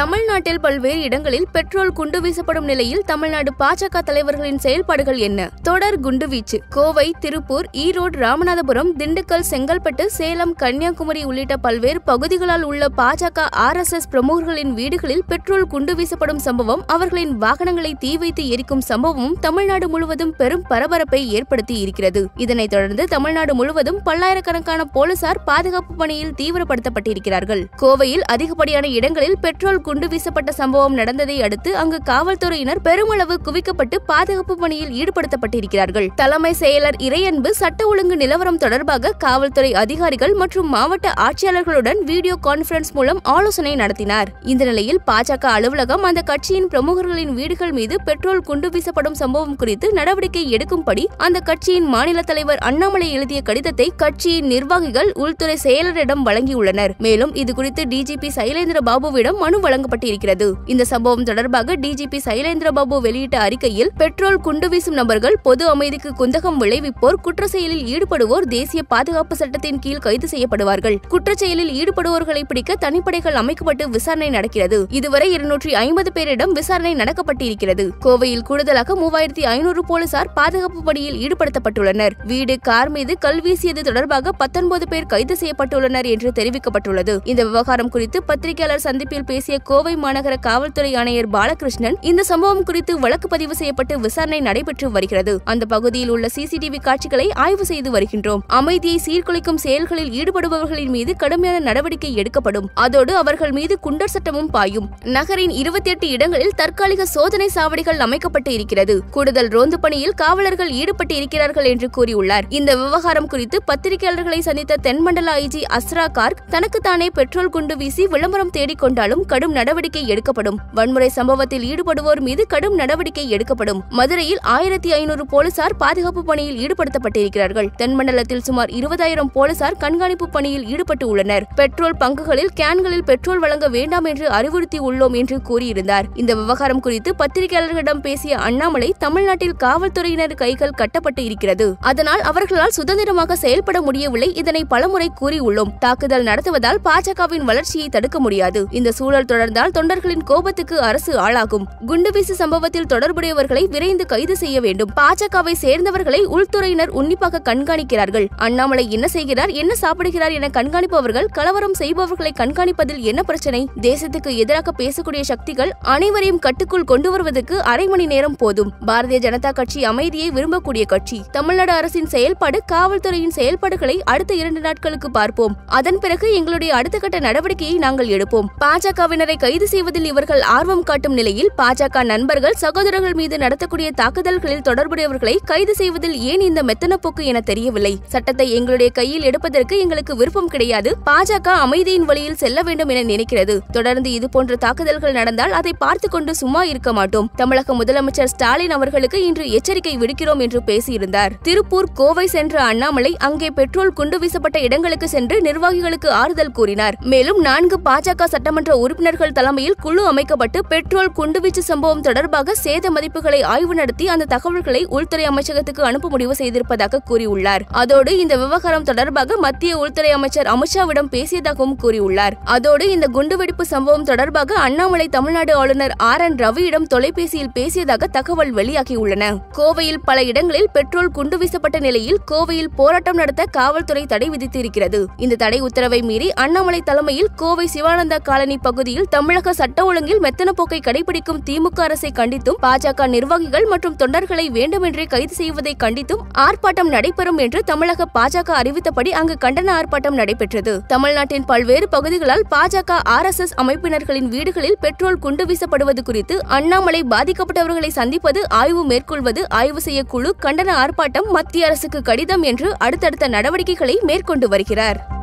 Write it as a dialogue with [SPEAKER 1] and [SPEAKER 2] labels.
[SPEAKER 1] தமிழ்நாட்டில் பல்வேறு இடங்களில் பெட்ரோல் குண்டு வீசப்படும் நிலையில் தமிழ்நாடு பாஜக தலைவர்களின் செயல்பாடுகள் என்ன தொடர் குண்டுவீச்சு கோவை திருப்பூர் ஈரோடு ராமநாதபுரம் திண்டுக்கல் செங்கல்பட்டு சேலம் கன்னியாகுமரி உள்ளிட்ட பல்வேறு பகுதிகளால் உள்ள பாஜக ஆர் எஸ் எஸ் பிரமுகர்களின் வீடுகளில் பெட்ரோல் குண்டு வீசப்படும் சம்பவம் அவர்களின் வாகனங்களை தீ வைத்து எரிக்கும் சம்பவமும் தமிழ்நாடு முழுவதும் பெரும் பரபரப்பை ஏற்படுத்தி இருக்கிறது இதனைத் தொடர்ந்து தமிழ்நாடு முழுவதும் பல்லாயிரக்கணக்கான போலீசார் பாதுகாப்பு பணியில் தீவிரப்படுத்தப்பட்டிருக்கிறார்கள் கோவையில் அதிகப்படியான இடங்களில் பெட்ரோல் குண்டு வீசப்பட்ட சம்பவம் நடந்ததை அடுத்து அங்கு காவல்துறையினர் பெருமளவு குவிக்கப்பட்டு பாதுகாப்பு பணியில் ஈடுபடுத்தப்பட்டிருக்கிறார்கள் தலைமை செயலர் இறையன்பு சட்ட ஒழுங்கு நிலவரம் தொடர்பாக காவல்துறை அதிகாரிகள் மற்றும் மாவட்ட ஆட்சியாளர்களுடன் வீடியோ கான்பரன்ஸ் மூலம் ஆலோசனை நடத்தினார் இந்த நிலையில் பாஜக அலுவலகம் அந்த கட்சியின் பிரமுகர்களின் வீடுகள் மீது பெட்ரோல் குண்டு வீசப்படும் சம்பவம் குறித்து நடவடிக்கை எடுக்கும்படி அந்த கட்சியின் மாநில தலைவர் அண்ணாமலை எழுதிய கடிதத்தை கட்சியின் நிர்வாகிகள் உள்துறை செயலரிடம் வழங்கியுள்ளனர் மேலும் இதுகுறித்து டிஜிபி சைலேந்திர பாபுவிடம் மனு வழங்கப்பட்டிருக்கிறது இந்த சம்பவம் தொடர்பாக டிஜிபி சைலேந்திர பாபு வெளியிட்ட அறிக்கையில் பெட்ரோல் குண்டு வீசும் நபர்கள் பொது அமைதிக்கு குந்தகம் விளைவிப்போர் குற்ற செயலில் ஈடுபடுவோர் தேசிய பாதுகாப்பு சட்டத்தின் கீழ் கைது செய்யப்படுவார்கள் குற்றச் செயலில் ஈடுபடுவோர்களை பிடிக்க தனிப்படைகள் அமைக்கப்பட்டு விசாரணை நடக்கிறது இதுவரை இருநூற்றி ஐம்பது பேரிடம் விசாரணை நடக்கப்பட்டிருக்கிறது கோவையில் கூடுதலாக மூவாயிரத்தி ஐநூறு போலீசார் பாதுகாப்பு பணியில் ஈடுபடுத்தப்பட்டுள்ளனர் வீடு கார் மீது கல் வீசியது தொடர்பாக பத்தொன்பது பேர் கைது செய்யப்பட்டுள்ளனர் என்று தெரிவிக்கப்பட்டுள்ளது இந்த விவகாரம் குறித்து பத்திரிகையாளர் சந்திப்பில் பேசிய கோவை மாநகர காவல்துறை ஆணையர் பாலகிருஷ்ணன் இந்த சம்பவம் குறித்து வழக்கு பதிவு செய்யப்பட்டு விசாரணை நடைபெற்று வருகிறது அந்த பகுதியில் உள்ள சிசிடிவி காட்சிகளை ஆய்வு செய்து வருகின்றோம் அமைதியை சீர்குலைக்கும் செயல்களில் ஈடுபடுபவர்களின் மீது கடுமையான நடவடிக்கை எடுக்கப்படும் அதோடு அவர்கள் மீது குண்டர் சட்டமும் பாயும் நகரின் இருபத்தி எட்டு இடங்களில் தற்காலிக சோதனை சாவடிகள் அமைக்கப்பட்டு இருக்கிறது கூடுதல் ரோந்து பணியில் காவலர்கள் ஈடுபட்டு இருக்கிறார்கள் என்று கூறியுள்ளார் இந்த விவகாரம் குறித்து பத்திரிகையாளர்களை சந்தித்த தென்மண்டல ஐஜி அஸ்ரா கார்க் தனக்குத்தானே பெட்ரோல் குண்டு வீசி விளம்பரம் தேடிக் கொண்டாலும் கடும் நடவடிக்கை எடுக்கப்படும் வன்முறை சம்பவத்தில் ஈடுபடுவோர் மீது கடும் நடவடிக்கை எடுக்கப்படும் மதுரையில் ஆயிரத்தி ஐநூறு போலீசார் பாதுகாப்பு பணியில் ஈடுபடுத்தப்பட்டிருக்கிறார்கள் தென்மண்டலத்தில் சுமார் இருபதாயிரம் போலீசார் கண்காணிப்பு பணியில் ஈடுபட்டு உள்ளனர் பெட்ரோல் பங்குகளில் கேன்களில் பெட்ரோல் வழங்க வேண்டாம் என்று அறிவுறுத்தி உள்ளோம் என்று கூறியிருந்தார் இந்த விவகாரம் குறித்து பத்திரிகையாளர்களிடம் பேசிய அண்ணாமலை தமிழ்நாட்டில் காவல்துறையினர் கைகள் கட்டப்பட்டு இருக்கிறது அதனால் அவர்களால் சுதந்திரமாக செயல்பட முடியவில்லை இதனை பலமுறை கூறியுள்ளோம் தாக்குதல் நடத்துவதால் பாஜகவின் வளர்ச்சியை தடுக்க முடியாது இந்த சூழல் தொடர்ந்தால் தொண்டர்களின் கோபத்துக்கு அரசு ஆளாகும் குண்டுவீச்சு சம்பவத்தில் தொடர்புடையவர்களை விரைந்து கைது செய்ய வேண்டும் பாஜகவை சேர்ந்தவர்களை உள்துறையினர் உன்னிப்பாக கண்காணிக்கிறார்கள் அண்ணாமலை என்ன செய்கிறார் என்ன சாப்பிடுகிறார் என கண்காணிப்பவர்கள் கலவரம் செய்பவர்களை கண்காணிப்பதில் என்ன பிரச்சனை தேசத்துக்கு எதிராக பேசக்கூடிய சக்திகள் அனைவரையும் கட்டுக்குள் கொண்டு வருவதற்கு அரை மணி நேரம் போதும் பாரதிய ஜனதா கட்சி அமைதியை விரும்பக்கூடிய கட்சி தமிழ்நாடு அரசின் செயல்பாடு காவல்துறையின் செயல்பாடுகளை அடுத்த இரண்டு நாட்களுக்கு பார்ப்போம் அதன் பிறகு எங்களுடைய அடுத்த கட்ட நடவடிக்கையை நாங்கள் எடுப்போம் பாஜகவினரை கைது செய்வதில் இவர்கள் ஆர்வம் காட்டும் நிலையில் பாஜக நண்பர்கள் சகோதரர்கள் மீது நடத்தக்கூடிய தாக்குதல்களில் தொடர்புடையவர்களை கைது செய்வதில் ஏன் இந்த மெத்தன போக்கு என தெரியவில்லை சட்டத்தை எங்களுடைய கையில் எடுப்பதற்கு எங்களுக்கு விருப்பம் கிடையாது பாஜக அமைதியின் வழியில் செல்ல வேண்டும் என நினைக்கிறது தொடர்ந்து இதுபோன்ற தாக்குதல்கள் நடந்தால் அதை பார்த்து கொண்டு சும்மா இருக்க மாட்டோம் தமிழக முதலமைச்சர் ஸ்டாலின் அவர்களுக்கு இன்று எச்சரிக்கை விடுக்கிறோம் என்று பேசியிருந்தார் திருப்பூர் கோவை சென்ற அண்ணாமலை அங்கே பெட்ரோல் குண்டு வீசப்பட்ட இடங்களுக்கு சென்று நிர்வாகிகளுக்கு ஆறுதல் கூறினார் மேலும் நான்கு பாஜக சட்டமன்ற உறுப்பினர்கள் தலைமையில் குழு அமைக்கப்பட்டு பெட்ரோல் குண்டுவீச்சு சம்பவம் தொடர்பாக சேத மதிப்புகளை ஆய்வு நடத்தி அந்த தகவல்களை உள்துறை அமைச்சகத்துக்கு அனுப்ப முடிவு செய்திருப்பதாக கூறியுள்ளார் அதோடு இந்த விவகாரம் தொடர்பாக மத்திய உள்துறை அமைச்சர் அமித்ஷாவிடம் பேசியதாகவும் கூறியுள்ளார் அதோடு இந்த குண்டுவெடிப்பு சம்பவம் தொடர்பாக அண்ணாமலை தமிழ்நாடு ஆளுநர் ஆர் என் ரவியிடம் தொலைபேசியில் பேசியதாக தகவல் வெளியாகியுள்ளன கோவையில் பல இடங்களில் பெட்ரோல் குண்டு வீசப்பட்ட நிலையில் கோவையில் போராட்டம் நடத்த காவல்துறை தடை விதித்திருக்கிறது இந்த தடை உத்தரவை மீறி அண்ணாமலை தலைமையில் கோவை சிவானந்தா காலனி பகுதியில் தமிழக சட்ட ஒழுங்கில் மெத்தன போக்கை கடைபிடிக்கும் திமுக அரசை கண்டித்தும் பாஜக நிர்வாகிகள் மற்றும் தொண்டர்களை வேண்டுமென்றே கைது செய்வதை கண்டித்தும் ஆர்ப்பாட்டம் நடைபெறும் என்று தமிழக பாஜக அறிவித்தபடி அங்கு கண்டன ஆர்ப்பாட்டம் நடைபெற்றது தமிழ்நாட்டின் பல்வேறு பகுதிகளால் பாஜக ஆர் எஸ் எஸ் அமைப்பினர்களின் வீடுகளில் பெட்ரோல் குண்டு வீசப்படுவது குறித்து அண்ணாமலை பாதிக்கப்பட்டவர்களை சந்திப்பது ஆய்வு மேற்கொள்வது ஆய்வு செய்ய குழு கண்டன ஆர்ப்பாட்டம் மத்திய அரசுக்கு கடிதம் என்று அடுத்தடுத்த நடவடிக்கைகளை மேற்கொண்டு வருகிறார்